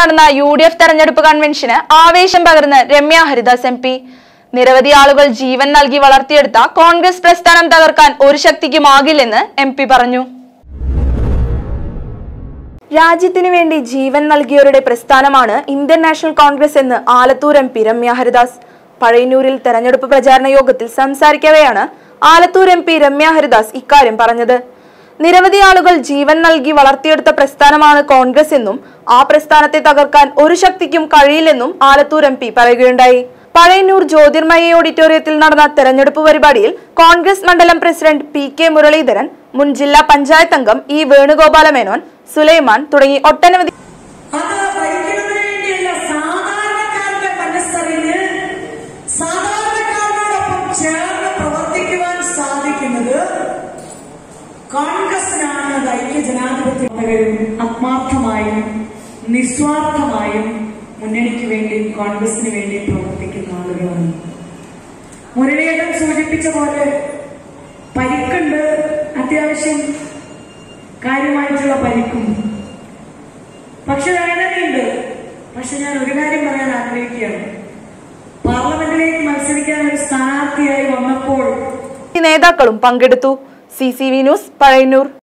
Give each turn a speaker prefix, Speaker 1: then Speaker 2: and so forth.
Speaker 1: നടന്ന U D F തെരഞ്ഞെടുപ്പ് കൺവെൻഷന് ആവേശം പകർന്ന് രമ്യ ഹരിദാസ് എം പി നിരവധി ആളുകൾ ജീവൻ നൽകി വളർത്തിയെടുത്ത കോൺഗ്രസ് പ്രസ്ഥാനം തകർക്കാൻ ഒരു ശക്തിക്കുമാകില്ലെന്ന് എം പി പറഞ്ഞു രാജ്യത്തിനു വേണ്ടി ജീവൻ നൽകിയവരുടെ പ്രസ്ഥാനമാണ് ഇന്ത്യൻ നാഷണൽ കോൺഗ്രസ് എന്ന് ആലത്തൂർ എം പി രമ്യ ഹരിദാസ് പഴയന്നൂരിൽ തെരഞ്ഞെടുപ്പ് പ്രചാരണ യോഗത്തിൽ സംസാരിക്കവെയാണ് ആലത്തൂർ എം പി രമ്യ ഹരിദാസ് ഇക്കാര്യം പറഞ്ഞത് നിരവധി ആളുകൾ ജീവൻ നൽകി വളർത്തിയെടുത്ത പ്രസ്ഥാനമാണ് കോൺഗ്രസ് എന്നും ആ പ്രസ്ഥാനത്തെ തകർക്കാൻ ഒരു ശക്തിക്കും കഴിയില്ലെന്നും ആലത്തൂർ എം പി പറയുകയുണ്ടായി പഴയന്നൂർ ജ്യോതിർമയ ഓഡിറ്റോറിയത്തിൽ നടന്ന തെരഞ്ഞെടുപ്പ് പരിപാടിയിൽ കോൺഗ്രസ് മണ്ഡലം പ്രസിഡന്റ് പി കെ മുരളീധരൻ മുൻ ജില്ലാ പഞ്ചായത്ത് അംഗം ഇ വേണുഗോപാല മേനോൻ സുലൈമാൻ തുടങ്ങി ഒട്ടനവധി
Speaker 2: അത് ഭരിക്കുന്നതിന് വേണ്ടിയല്ല സാധാരണക്കാരുടെ മനസ്സറിഞ്ഞ് സാധാരണക്കാരോടൊപ്പം ചേർന്ന് പ്രവർത്തിക്കുവാൻ സാധിക്കുന്നത് കോൺഗ്രസിനാണ് അത് ഐക്യ ജനാധിപത്യവും ആത്മാർത്ഥമായും നിസ്വാർത്ഥമായും മുന്നണിക്ക് വേണ്ടി കോൺഗ്രസിന് വേണ്ടി പ്രവർത്തിക്കുന്ന ആളുകളാണ് മുരളീധരൻ സൂചിപ്പിച്ച പോലെ പരിക്കുണ്ട് അത്യാവശ്യം കാര്യമായിട്ടുള്ള പരിക്കും പക്ഷെ വേദനയുണ്ട് പക്ഷെ ഞാൻ ഒരു കാര്യം പറയാൻ ആഗ്രഹിക്കുകയാണ് പാർലമെന്റിലേക്ക് മത്സരിക്കാൻ ഒരു സ്ഥാനാർത്ഥിയായി വന്നപ്പോൾ
Speaker 1: നേതാക്കളും പങ്കെടുത്തു C C V news Pazhayannur